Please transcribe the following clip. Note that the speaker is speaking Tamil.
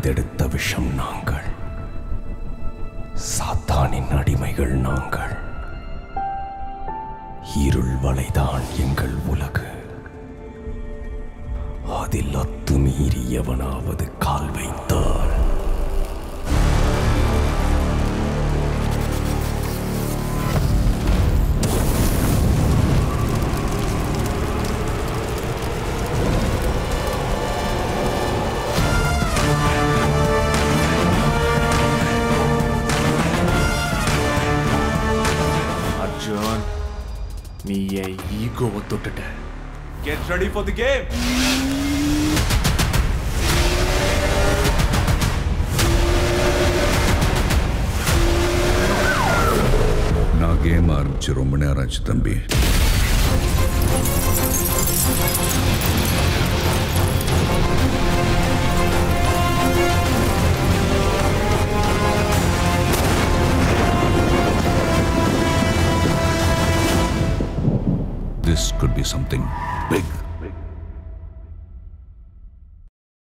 பிரித்தெடுத்த விஷம் நாங்கள் சாத்தானின் அடிமைகள் நாங்கள் இருள் வலைதான் எங்கள் உலகு அதில் அத்துமீறி எவனாவது கால் வைத்தால் அர்ஜுன் நீ என் ஈகோவை தொட்டுட்ட get ready for the game நான் கேம் ஆரம்பிச்சு ரொம்ப நேரம் ஆச்சு தம்பி This could be something big.